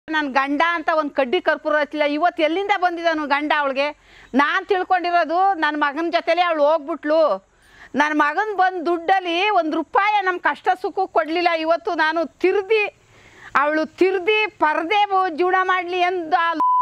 ನನ್ನ ಗಂಡ ಅಂತ ಒಂದು ಕಡ್ಡಿ ಕರ್ಪೂರ ಹಚ್ಚಿಲ್ಲ ಇವತ್ತು ಎಲ್ಲಿಂದ ಬಂದಿದ್ದಾನು ಗಂಡ ಅವಳಿಗೆ ನಾನು ತಿಳ್ಕೊಂಡಿರೋದು ನನ್ನ ಮಗನ ಜೊತೆಲೇ ಅವಳು ಹೋಗ್ಬಿಟ್ಲು ನನ್ನ ಮಗನ ಬಂದು ದುಡ್ಡಲ್ಲಿ ಒಂದು ರೂಪಾಯಿ ನಮ್ಮ ಕಷ್ಟ ಸುಖ ಕೊಡಲಿಲ್ಲ ಇವತ್ತು ನಾನು ತಿರ್ದಿ ಅವಳು ತಿರ್ದಿ ಪರದೆ ಜೀವನ ಮಾಡಲಿ ಅಂದ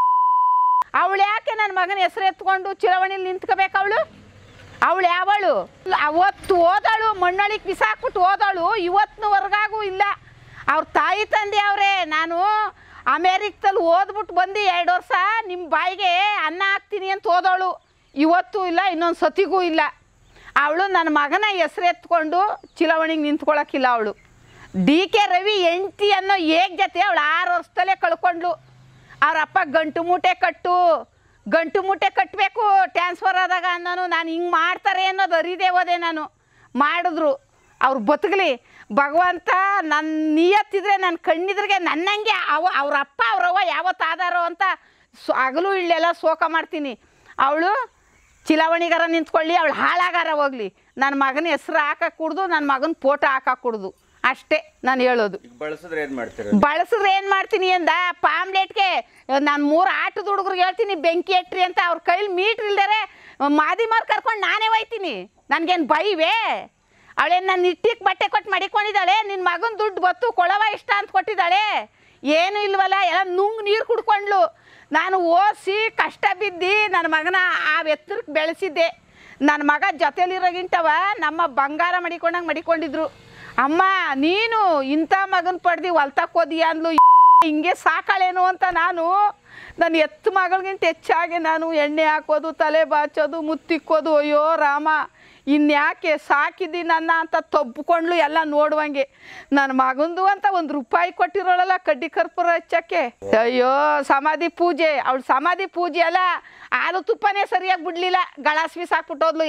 ಅವಳು ಯಾಕೆ ನನ್ನ ಮಗನ ಹೆಸರು ಎತ್ಕೊಂಡು ಚಿರವಣಿಲಿ ನಿಂತ್ಕೋಬೇಕು ಅವಳು ಅವಳು ಯಾವಳು ಅವತ್ತು ಓದಳು ಮಣ್ಣೊಳಿಗೆ ಬಿಸಾಕ್ಬಿಟ್ಟು ಓದಳು ಇವತ್ತಿನವರೆಗಾಗೂ ಇಲ್ಲ ಅವ್ರ ತಾಯಿ ತಂದೆ ಅವರೇ ನಾನು ಅಮೇರಿಕದಲ್ಲಿ ಓದ್ಬಿಟ್ಟು ಬಂದು ಎರಡು ವರ್ಷ ನಿಮ್ಮ ಬಾಯಿಗೆ ಅನ್ನ ಹಾಕ್ತೀನಿ ಅಂತ ಓದೋಳು ಇವತ್ತು ಇಲ್ಲ ಇನ್ನೊಂದು ಸತಿಗೂ ಇಲ್ಲ ಅವಳು ನನ್ನ ಮಗನ ಹೆಸರು ಎತ್ಕೊಂಡು ಚಿಲವಣಿಗೆ ನಿಂತ್ಕೊಳ್ಳೋಕ್ಕಿಲ್ಲ ಅವಳು ಡಿ ಕೆ ರವಿ ಹೆಂಡ್ತಿ ಅನ್ನೋ ಏಕ್ ಜೊತೆ ಅವಳು ಆರು ವರ್ಷದಲ್ಲೇ ಕಳ್ಕೊಂಡ್ಳು ಅವ್ರ ಅಪ್ಪ ಗಂಟು ಮೂಟೆ ಕಟ್ಟು ಗಂಟು ಮೂಟೆ ಕಟ್ಟಬೇಕು ಟ್ರಾನ್ಸ್ಫರ್ ಆದಾಗ ಅನ್ನೋನು ನಾನು ಹಿಂಗೆ ಮಾಡ್ತಾರೆ ಅನ್ನೋದು ಅರಿದೇ ಹೋದೆ ನಾನು ಮಾಡಿದ್ರು ಅವ್ರು ಬದುಕಲಿ ಭಗವಂತ ನನ್ನ ನಿಯತ್ತಿದ್ರೆ ನನ್ನ ಕಣ್ಣಿದ್ರಿಗೆ ನನ್ನಂಗೆ ಅವ ಅವ್ರ ಅಪ್ಪ ಅವ್ರವ್ವ ಯಾವತ್ತು ಆದಾರೋ ಅಂತ ಸೊ ಹಗಲು ಇಳ್ಳೆಲ್ಲ ಶೋಕ ಮಾಡ್ತೀನಿ ಅವಳು ಚಿಲಾವಣಿಗಾರ ನಿಂತ್ಕೊಳ್ಳಿ ಅವಳು ಹಾಳಾಗಾರ ಹೋಗ್ಲಿ ನನ್ನ ಮಗನ ಹೆಸ್ರು ಹಾಕಕ್ಕೆ ಕುಡ್ದು ನನ್ನ ಮಗನ ಫೋಟೋ ಹಾಕಕ್ಕೆ ಕುಡ್ದು ಅಷ್ಟೇ ನಾನು ಹೇಳೋದು ಈಗ ಬಳಸಿದ್ರೆ ಏನ್ ಮಾಡ್ತೀರ ಬಳಸಿದ್ರೆ ಏನು ಮಾಡ್ತೀನಿ ಅಂದ ಪಾಮ್ಲೆಟ್ಗೆ ನಾನು ಮೂರು ಆಟದ ಹುಡುಗರಿಗೆ ಹೇಳ್ತೀನಿ ಬೆಂಕಿ ಎಟ್ರಿ ಅಂತ ಅವ್ರ ಕೈಲಿ ಮೀಟ್ರ್ ಇಲ್ದರೆ ಮಾದಿ ಮಾರ್ ಕರ್ಕೊಂಡು ನಾನೇ ಒಯ್ತೀನಿ ನನಗೇನು ಬೈವೇ ಅವಳೇನು ನನ್ನ ಇಟ್ಟಿಗೆ ಬಟ್ಟೆ ಕೊಟ್ಟು ಮಡಿಕೊಂಡಿದ್ದಾಳೆ ನಿನ್ನ ಮಗನ ದುಡ್ಡು ಬತ್ತು ಕೊಳವ ಇಷ್ಟ ಅಂತ ಕೊಟ್ಟಿದ್ದಾಳೆ ಏನು ಇಲ್ವಲ್ಲ ಎಲ್ಲ ನುಂಗ್ ನೀರು ಕುಡ್ಕೊಂಡ್ಲು ನಾನು ಓದಿಸಿ ಕಷ್ಟ ಬಿದ್ದು ನನ್ನ ಮಗನ ಆ ಎತ್ತರಕ್ಕೆ ಬೆಳೆಸಿದ್ದೆ ನನ್ನ ಮಗ ಜೊತೆಲಿರೋಗಿಂಟವ ನಮ್ಮ ಬಂಗಾರ ಮಡಿಕೊಂಡಂಗೆ ಮಡಿಕೊಂಡಿದ್ರು ಅಮ್ಮ ನೀನು ಇಂಥ ಮಗನ ಪಡ್ದು ಹೊಲ್ತಕ್ಕೆ ಹೋದಿಯ ಅಂದ್ಲು ಹಿಂಗೆ ಸಾಕಾಳೇನು ಅಂತ ನಾನು ನನ್ನ ಎತ್ತು ಮಗಳಿಗಿಂತ ಹೆಚ್ಚಾಗಿ ನಾನು ಎಣ್ಣೆ ಹಾಕೋದು ತಲೆ ಬಾಚೋದು ಮುತ್ತಿಕ್ಕೋದು ಅಯ್ಯೋ ರಾಮ ಇನ್ಯಾಕೆ ಸಾಕಿದ್ದಿ ನನ್ನ ಅಂತ ತಬ್ಬಿಕೊಂಡ್ಲು ಎಲ್ಲ ನೋಡುವಂಗೆ ನನ್ನ ಮಗಂದು ಅಂತ ಒಂದು ರೂಪಾಯಿ ಕೊಟ್ಟಿರೋಳಲ್ಲ ಕಡ್ಡಿ ಕರ್ಪೂರ ಹಚ್ಚಕ್ಕೆ ಅಯ್ಯೋ ಸಮಾಧಿ ಪೂಜೆ ಅವಳು ಸಮಾಧಿ ಪೂಜೆ ಅಲ್ಲ ಹಾಲು ತುಪ್ಪನೇ ಸರಿಯಾಗಿ ಬಿಡ್ಲಿಲ್ಲ ಗಳಾಸ್ವಿ ಸಾಕ್ಬಿಟ್ಟೋದ್ಲು